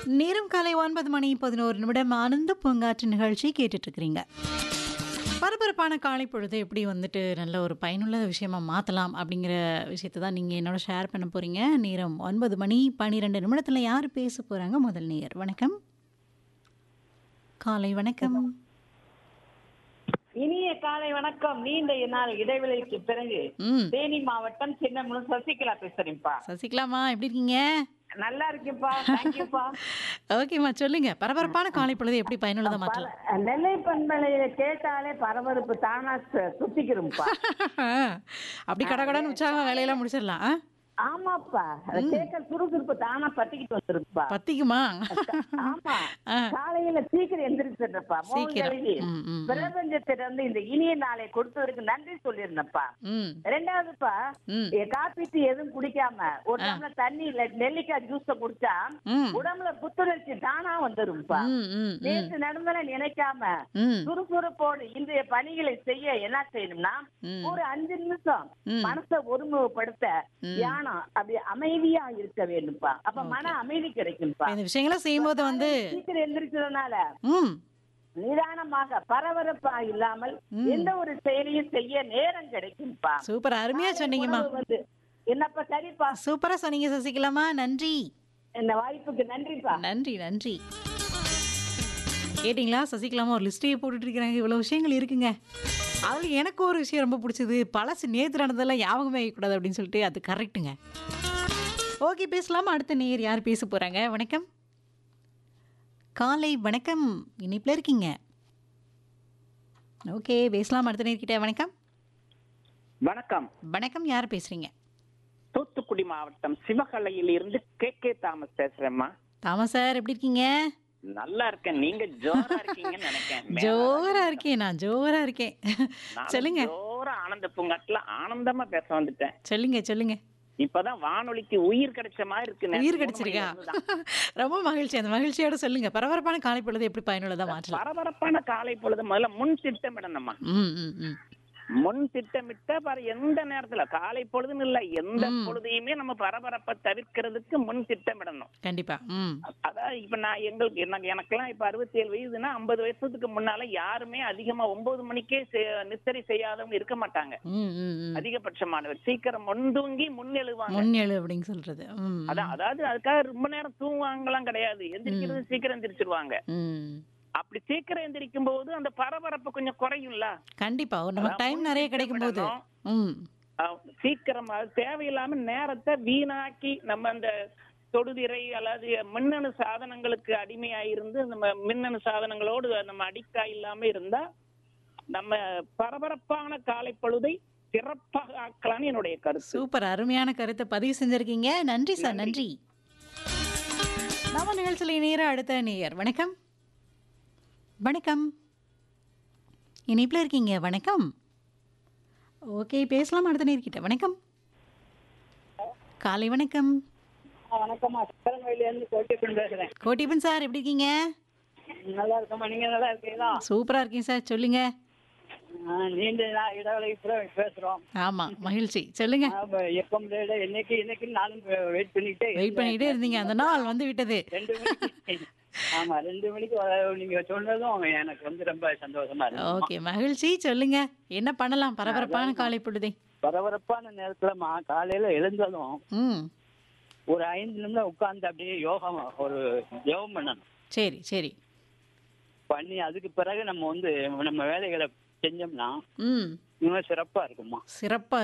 நேரம் காலை ஒன்பது மணி பதினோரு நிமிடம் ஆனந்த பூங்காற்று நிகழ்ச்சி கேட்டுட்டு இருக்கிறீங்க பரபரப்பான காலை பொழுது எப்படி வந்துட்டு நல்ல ஒரு பயனுள்ள விஷயமா மாற்றலாம் அப்படிங்கிற விஷயத்தை தான் நீங்கள் என்னோட ஷேர் பண்ண போகிறீங்க நேரம் ஒன்பது மணி பன்னிரெண்டு நிமிடத்தில் யார் பேச போகிறாங்க முதல் நேயர் வணக்கம் காலை வணக்கம் இனிய காலை வணக்கம் நீண்ட நாள் இடைவெளிக்கு பிறகு ம் தேனி மாவட்டம் சின்னமனூர் சசிகலா பேசுறேன்ப்பா சசிகலாமா எப்படி இருக்கீங்க நல்லா இருக்கேன்ப்பா தேங்க்யூப்பா ஓகேம்மா சொல்லுங்க பரபரப்பான காலை பொழுது எப்படி பயனுள்ளதாக மாற்றலாம் நெல்லை பண்பலையில கேட்டாலே பரபரப்பு தானா சு- சுத்திக்கிறோம்ப்பா அப்படி கடகடன்னு உற்சாகம் வேலையெல்லாம் முடிச்சிடலாம் ஆ? ஆமாப்பா அதை கேட்க சுறுசுறுப்பு தானா பத்திக்கிட்டு வந்துருப்பா பத்திக்குமா ஆமா ஆ. காலையில சீக்கிரம் எந்திரிச்சிருப்பா சீக்கிரம். ம், ம், ம். பிரபஞ்சத்திலிருந்து இந்த இனிய நாளை கொடுத்ததற்கு நன்றி சொல்லியிருந்தப்பா ம் ரெண்டாவதுப்பா ம். எ, காப்பி டீ எதுவும் குடிக்காம ஒரு டம்ளர் தண்ணி இல்ல நெல்லிக்காய் ஜூஸ குடிச்சா ம் உடம்புல புத்துணர்ச்சி தானா வந்துரும்ப்பா ம் ம் ம் நேற்று நடுந்தல நினைக்காம ம் சுறுசுறுப்போடு இன்றைய பணிகளை செய்ய என்ன செய்யணும்னா ம். ஒரு அஞ்சு நிமிஷம் ம். மனசை ஒருமுகப்படுத்த தியானம் அப்படி அமைதியா இருக்க வேண்டும்ப்பா அப்ப மன அமைதி கிடைக்கும்ப்பா இந்த விஷயங்களை செய்யும்போது வந்து சீக்கிரம் எந்திரிச்சதுனால ம் நிதானமாக பரபரப்பா இல்லாமல் எந்த ஒரு செயலையும் செய்ய நேரம் கிடைக்கும்ப்பா சூப்பர் அருமையா சொன்னீங்கம்மா உணவு வந்து என்னப்பா சரிப்பா சூப்பரா சொன்னீங்க சசிகலாமா நன்றி இந்த வாய்ப்புக்கு நன்றிப்பா நன்றி நன்றி கேட்டிங்களா சசிகலாமா ஒரு லிஸ்ட்டையே போட்டுட்டு இருக்கிறாங்க இவ்வளோ விஷயங்கள் இருக்குங்க அதில் எனக்கு ஒரு விஷயம் ரொம்ப பிடிச்சது பழசு நேற்று நடந்ததெல்லாம் ஞாபகமே வைக்கக்கூடாது அப்படின்னு சொல்லிட்டு அது கரெக்ட்டுங்க ஓகே பேசலாமா அடுத்த நேயர் யார் பேச போகிறாங்க வணக்கம் காலை வணக்கம் இனிப்பில் இருக்கீங்க ஓகே பேசலாம் அடுத்த நேர்கிட்ட வணக்கம் வணக்கம் வணக்கம் யார் பேசுகிறீங்க தூத்துக்குடி மாவட்டம் சிவகலையில் இருந்து கே கே தாமஸ் பேசுறேம்மா தாமஸ் சார் எப்படி இருக்கீங்க நல்லா இருக்கேன் நீங்க ஜோரா இருக்கீங்கன்னு நினைக்கிறேன் மேல ஜோரா இருக்கேன் நான் ஜோரா இருக்கேன் நானும் சொல்லுங்க ஜோரா ஆனந்த பூங்காட்டுல ஆனந்தமா பேச வந்துட்டேன் சொல்லுங்க சொல்லுங்க இப்பதான் வானொலிக்கு உயிர் கிடைச்ச மாதிரி இருக்கு நேத்து உயிர் மூணு கிடைச்சிருக்கா மணில இருந்துதான். ரொம்ப மகிழ்ச்சி அந்த மகிழ்ச்சியோட சொல்லுங்க பரபரப்பான காலை பொழுது எப்படி பயனுள்ளதா மாற்றலாம் பரபரப்பான காலை பொழுது முதல்ல முன் திட்டமிடணும்மா ம் ம் ம் முன் திட்டமிட்ட பாரு எந்த நேரத்துல காலை பொழுதுன்னு இல்ல எந்த ம். பொழுதையுமே நம்ம பரபரப்பை தவிர்க்கிறதுக்கு முன் திட்டமிடணும் கண்டிப்பா ம் அதான் இப்ப நான் எங்களுக்கு எனக்கு எனக்கெல்லாம் இப்ப அறுபத்தி ஏழு வயசுனா ஐம்பது வருஷத்துக்கு முன்னால யாருமே அதிகமா ஒன்பது மணிக்கே செ- நித்திரை செய்யாதவங்க இருக்க மாட்டாங்க ம் ம் ம் அதிகபட்சமானவர் சீக்கிரம் முன்தூங்கி முன் எழுவாங்க முன்னெழு அப்படின்னு சொல்றது ம் அதான் அதாவது அதுக்காக ரொம்ப நேரம் தூங்குவாங்கலாம் கிடையாது எந்திரிக்கிறது சீக்கிரம் எந்திரிச்சிருவாங்க ம் அப்படி சீக்கிரம் எந்திரிக்கும் போது அந்த பரபரப்பு கொஞ்சம் குறையும்ல கண்டிப்பா ஒரு நமக்கு அதான் டைம் முன் நிறைய கிடைக்கும் போது ம் அஹ் சீக்கிரம் அது தேவையில்லாம நேரத்தை வீணாக்கி நம்ம அந்த தொடுதிரை அல்லது மின்னணு சாதனங்களுக்கு அடிமையாயிருந்து நம்ம மின்னணு சாதனங்களோடு நம்ம அடிக்ட் இல்லாம இருந்தா நம்ம பரபரப்பான காலை பொழுதை சிறப்பாக ஆக்கலாம்னு என்னுடைய கருத்து சூப்பர் அருமையான கருத்தை பதிவு செஞ்சிருக்கீங்க நன்றி சார் நன்றி நம்ம நிகழ்ச்சியில் நேர அடுத்த நேயர் வணக்கம் வணக்கம் இணைப்பில் இருக்கீங்க வணக்கம் ஓகே பேசலாம் அடுத்த நேர்கிட்ட வணக்கம் காலை வணக்கம் வணக்கம்மா சிவகங்கையில இருந்து கோட்டிப்பன் பேசுறேன் கோட்டிபன் சார் எப்படி இருக்கீங்க நல்லா இருக்கம்மா நீங்க நல்லா இருக்கீங்களா சூப்பரா இருக்கீங்க சார் சொல்லுங்க ஆ, நீண்ட நாள் இடைவெளிக்கு பிறகு பேசுறோம் ஆமா மகிழ்ச்சி சொல்லுங்க எப்பம் இன்னைக்கு இன்னைக்கு நானும் வெயிட் பண்ணிட்டே வெயிட் பண்ணிட்டே இருந்தீங்க அந்த நாள் வந்து விட்டது ரெண்டு மணிக்கு ஆமா ரெண்டு மணிக்கு வர- நீங்க சொன்னதும் எனக்கு வந்து ரொம்ப சந்தோஷமா இருக்கு ஓகே மகிழ்ச்சி சொல்லுங்க என்ன பண்ணலாம் பரபரப்பான காலை பொழுதை பரபரப்பான நேரத்துலமா காலையில எழுந்ததும் ம் ஒரு ஐந்து நிமிடம் உட்கார்ந்து அப்படியே யோகம் ஒரு யோகம் பண்ணணும் சரி சரி பண்ணி அதுக்கு பிறகு நம்ம வந்து நம்ம வேலைகளை செஞ்சோம்னா ம் இன்னும் சிறப்பா இருக்குமா சிறப்பா